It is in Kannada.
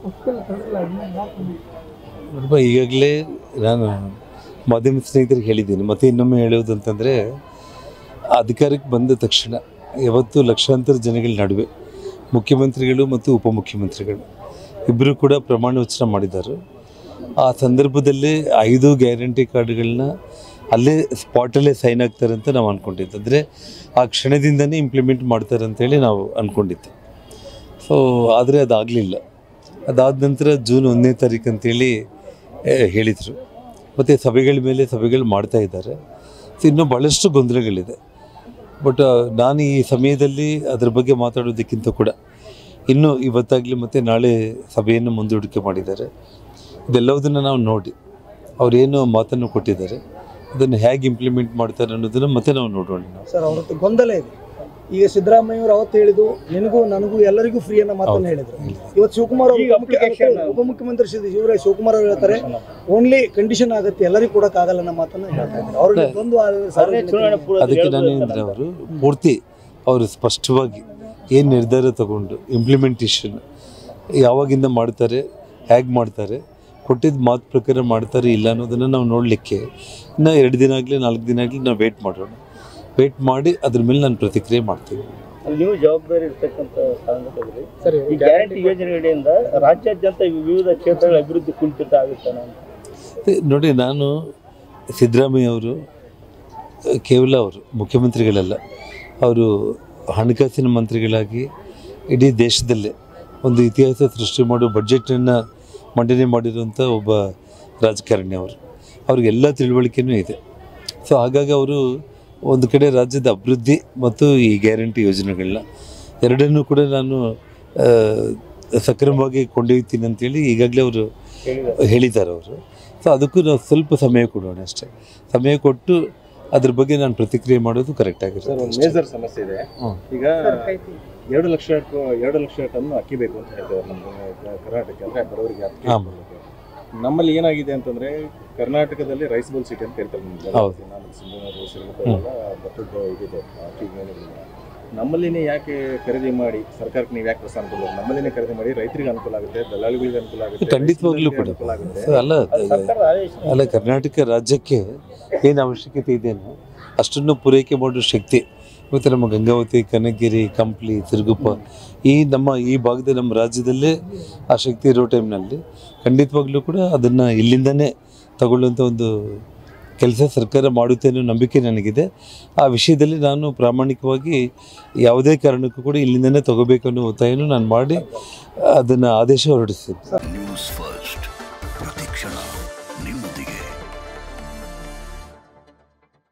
ನೋಡಪ್ಪ ಈಗಾಗಲೇ ನಾನು ಮಾಧ್ಯಮ ಸ್ನೇಹಿತರಿಗೆ ಹೇಳಿದ್ದೀನಿ ಮತ್ತೆ ಇನ್ನೊಮ್ಮೆ ಹೇಳೋದು ಅಂತಂದರೆ ಅಧಿಕಾರಕ್ಕೆ ಬಂದ ತಕ್ಷಣ ಯಾವತ್ತು ಲಕ್ಷಾಂತರ ಜನಗಳ ನಡುವೆ ಮುಖ್ಯಮಂತ್ರಿಗಳು ಮತ್ತು ಉಪಮುಖ್ಯಮಂತ್ರಿಗಳು ಇಬ್ಬರು ಕೂಡ ಪ್ರಮಾಣ ವಚನ ಮಾಡಿದ್ದಾರೆ ಆ ಸಂದರ್ಭದಲ್ಲೇ ಐದು ಗ್ಯಾರಂಟಿ ಕಾರ್ಡ್ಗಳನ್ನ ಅಲ್ಲೇ ಸ್ಪಾಟಲ್ಲೇ ಸೈನ್ ಆಗ್ತಾರೆ ಅಂತ ನಾವು ಅಂದ್ಕೊಂಡಿದ್ದು ಅಂದರೆ ಆ ಕ್ಷಣದಿಂದನೇ ಇಂಪ್ಲಿಮೆಂಟ್ ಮಾಡ್ತಾರೆ ಅಂತೇಳಿ ನಾವು ಅಂದ್ಕೊಂಡಿದ್ದು ಸೊ ಆದರೆ ಅದಾಗಲಿಲ್ಲ ಅದಾದ ನಂತರ ಜೂನ್ ಒಂದನೇ ತಾರೀಕು ಅಂತೇಳಿ ಆ, ಹೇಳಿದರು ಮತ್ತು ಸಭೆಗಳ ಮೇಲೆ ಸಭೆಗಳು ಮಾಡ್ತಾ ಇದ್ದಾರೆ ಸೊ ಇನ್ನೂ ಭಾಳಷ್ಟು ಗೊಂದಲಗಳಿದೆ ಬಟ್ ನಾನು ಈ ಸಮಯದಲ್ಲಿ ಅದ್ರ ಬಗ್ಗೆ ಮಾತಾಡೋದಕ್ಕಿಂತ ಕೂಡ ಇನ್ನೂ ಇವತ್ತಾಗಲಿ ಮತ್ತು ನಾಳೆ ಸಭೆಯನ್ನು ಮುಂದೂಡಿಕೆ ಮಾಡಿದ್ದಾರೆ ಇದೆಲ್ಲವುದನ್ನು ನಾವು ನೋಡಿ ಅವರೇನು ಮಾತನ್ನು ಕೊಟ್ಟಿದ್ದಾರೆ ಅದನ್ನು ಹೇಗೆ ಇಂಪ್ಲಿಮೆಂಟ್ ಮಾಡ್ತಾರೆ ಅನ್ನೋದನ್ನು ಮತ್ತೆ ನಾವು ನೋಡೋಣ ನಾವು ಸರ್ ಅವ್ರ ಹತ್ರ ಗೊಂದಲ ಇದೆ ಈಗ ಸಿದ್ದರಾಮಯ್ಯ ಅವರು ಅವತ್ತು ಹೇಳಿದ್ದು ನಿನಗೂ ನನಗೂ ಎಲ್ಲರಿಗೂ ಫ್ರೀ ಅನ್ನೋ ಮಾತನ್ನ ಹೇಳಿದ್ರು ಇವತ್ತು ಶಿವಕುಮಾರ್ ಅವರು ಉಪಮುಖ್ಯ- ಉಪಮುಖ್ಯಮಂತ್ರಿ ಶ್ರೀ ಶಿವರಾಜ್ ಶಿವಕುಮಾರ್ ಅವರು ಹೇಳ್ತಾರೆ ಓನ್ಲಿ ಕಂಡೀಷನ್ ಆಗುತ್ತೆ ಎಲ್ಲರಿಗೂ ಕೊಡಕ್ಕಾಗಲ್ಲ ಅನ್ನೋ ಮಾತನ್ನ ಹೇಳ್ತಾ ಇದ್ದಾರೆ ಅವ್ರಿಗೆ ಒಂದು ಸಾರ್ವಜನಿಕ ಅದಕ್ಕೆ ನಾನೇನಂದರೆ ಅವರು ಪೂರ್ತಿ ಅವರು ಸ್ಪಷ್ಟವಾಗಿ ಏನು ನಿರ್ಧಾರ ತಗೊಂಡು ಇಂಪ್ಲಿಮೆಂಟೇಷನ್ ಯಾವಾಗಿಂದ ಮಾಡ್ತಾರೆ ಹೇಗೆ ಮಾಡ್ತಾರೆ ಕೊಟ್ಟಿದ್ದ ಮಾತು ಪ್ರಕಾರ ಮಾಡ್ತಾರೆ ಇಲ್ಲ ಅನ್ನೋದನ್ನು ನಾವು ನೋಡಲಿಕ್ಕೆ ಇನ್ನು ಎರಡು ದಿನ ಆಗಲಿ ನಾಲ್ಕು ದಿನ ಆಗಲಿ ನಾವು ವೇಟ್ ಮಾಡೋಣ ವೇಟ್ ಮಾಡಿ ಅದ್ರ ಮೇಲೆ ನಾನು ಪ್ರತಿಕ್ರಿಯೆ ಮಾಡ್ತೀನಿ ನೀವು ಜವಾಬ್ದಾರಿ ಇರ್ತಕ್ಕಂಥ ಸ್ಥಾನದಲ್ಲಿ ಸರಿ ಈ ಗ್ಯಾರಂಟಿ ಯೋಜನೆಗಳಿಂದ ರಾಜ್ಯಾದ್ಯಂತ ವಿವಿಧ ಕ್ಷೇತ್ರಗಳ ಅಭಿವೃದ್ಧಿ ಕುಂಠಿತ ಆಗುತ್ತಾನೆ ಅಂತ ಮತ್ತೆ ನೋಡಿ ನಾನು ಸಿದ್ದರಾಮಯ್ಯ ಅವರು ಕೇವಲ ಅವರು ಮುಖ್ಯಮಂತ್ರಿಗಳಲ್ಲ ಅವರು ಹಣಕಾಸಿನ ಮಂತ್ರಿಗಳಾಗಿ ಇಡೀ ದೇಶದಲ್ಲೇ ಒಂದು ಇತಿಹಾಸ ಸೃಷ್ಟಿ ಮಾಡೋ ಬಡ್ಜೆಟನ್ನು ಮಂಡನೆ ಮಾಡಿರುವಂಥ ಒಬ್ಬ ರಾಜಕಾರಣಿ ಅವರು ಅವ್ರಿಗೆಲ್ಲ ತಿಳುವಳಿಕೆನೂ ಇದೆ ಸೊ ಹಾಗಾಗಿ ಅವರು ಒಂದು ಕಡೆ ರಾಜ್ಯದ ಅಭಿವೃದ್ಧಿ ಮತ್ತು ಈ ಗ್ಯಾರಂಟಿ ಯೋಜನೆಗಳನ್ನ ಎರಡನ್ನೂ ಕೂಡ ನಾನು ಆ, ಸಕ್ರಮವಾಗಿ ಕೊಂಡೊಯ್ತೀನಿ ಅಂತೇಳಿ ಈಗಾಗಲೇ ಅವರು ಹೇಳಿದ್ದಾರೆ ಅವರು ಸೊ ಅದಕ್ಕೂ ನಾವು ಸ್ವಲ್ಪ ಸಮಯ ಕೊಡೋಣ ಅಷ್ಟೇ ಸಮಯ ಕೊಟ್ಟು ಅದ್ರ ಬಗ್ಗೆ ನಾನು ಪ್ರತಿಕ್ರಿಯೆ ಮಾಡೋದು ಕರೆಕ್ಟ್ ಸರ್ ಆಗಿರುತ್ತೆ ಒಂದು ಅಷ್ಟೇ. ಮೇಜರ್ ಸಮಸ್ಯೆ ಇದೆ ಹ್ಮ್. ಈಗ ಎರಡು ಲಕ್ಷ ಎರಡು ಲಕ್ಷ ಟನ್ ಅಕ್ಕಿ ಬೇಕು ಅಂತ ಹೇಳ್ತಾರೆ ನಮ್ಮ ಕರ್ನಾಟಕ ಅಂದ್ರೆ ಬಡವರಿಗೆ ಅಕ್ಕಿ ಆಮ್. ಕೊಡ್ಬೇಕು. ನಮ್ಮಲ್ಲಿ ಏನಾಗಿದೆ ಅಂತಂದ್ರೆ ಕರ್ನಾಟಕದಲ್ಲಿ ರೈಸ್ ಬೌಲ್ ಸಿಟಿ ಅಂತ ಹೇಳ್ತಾರೆ ನಮ್ಗೆ. ಹೌದು. ನಾನು ಸಿಂಧನೂರು, ಸಿರುಗುಪ್ಪ ಎಲ್ಲ ಭತ್ತದ ಇದಿದೆ ಅಕ್ಕಿ ಮೇಲೆಲ್ಲ. ನಮ್ಮಲ್ಲಿನೇ ಯಾಕೆ ಖರೀದಿ ಮಾಡಿ ಸರ್ಕಾರಕ್ಕೆ ನೀವು ಯಾಕೆ ಪ್ರೋತ್ಸಾಹ ಕೊಡೋದು ನಮ್ಮಲ್ಲಿನೇ ಖರೀದಿ ಮಾಡಿ ರೈತರಿಗೆ ಅನುಕೂಲ ಆಗುತ್ತೆ ದಲ್ಲಾಳಿಗಳಿಗೆ ಅನುಕೂಲ ಆಗುತ್ತೆ ಖಂಡಿತವಾಗ್ಲೂ ಕೂಡ ಅನುಕೂಲ ಆಗುತ್ತೆ ಸೊ ಅಲ್ಲ ಅದು ಸರ್ಕಾರದ ಆದೇಶ ಅಲ್ಲ ಕರ್ನಾಟಕ ರಾಜ್ಯಕ್ಕೆ ಏನು ಅವಶ್ಯಕತೆ ಇದೆಯೋ ಅಷ್ಟನ್ನು ಪೂರೈಕೆ ಮಾಡೋ ಶಕ್ತಿ ಇವತ್ತು ನಮ್ಮ ಗಂಗಾವತಿ ಕನಕಗಿರಿ ಕಂಪ್ಲಿ ಸಿರುಗುಪ್ಪ ಈ ನಮ್ಮ ಈ ಭಾಗದ ನಮ್ಮ ರಾಜ್ಯದಲ್ಲೇ ಆ ಶಕ್ತಿ ಇರೋ ಟೈಮ್ನಲ್ಲಿ ಖಂಡಿತವಾಗ್ಲೂ ಕೂಡ ಅದನ್ನು ಇಲ್ಲಿಂದನೇ ತಗೊಳ್ಳುವಂಥ ಒಂದು ಕೆಲಸ ಸರ್ಕಾರ ಮಾಡುತ್ತೆ ಅನ್ನೋ ನಂಬಿಕೆ ನನಗಿದೆ ಆ ವಿಷಯದಲ್ಲಿ ನಾನು ಪ್ರಾಮಾಣಿಕವಾಗಿ ಯಾವುದೇ ಕಾರಣಕ್ಕೂ ಕೂಡ ಇಲ್ಲಿಂದನೇ ತಗೋಬೇಕು ಅನ್ನೋ ಒತ್ತಾಯನೂ ನಾನು ಮಾಡಿ ಅದನ್ನು ಆದೇಶ ಹೊರಡಿಸ್ತೀನಿ ನ್ಯೂಸ್ ಫಸ್ಟ್ ಪ್ರತಿಕ್ಷಣ ನಿಮ್ಮೊಂದಿಗೆ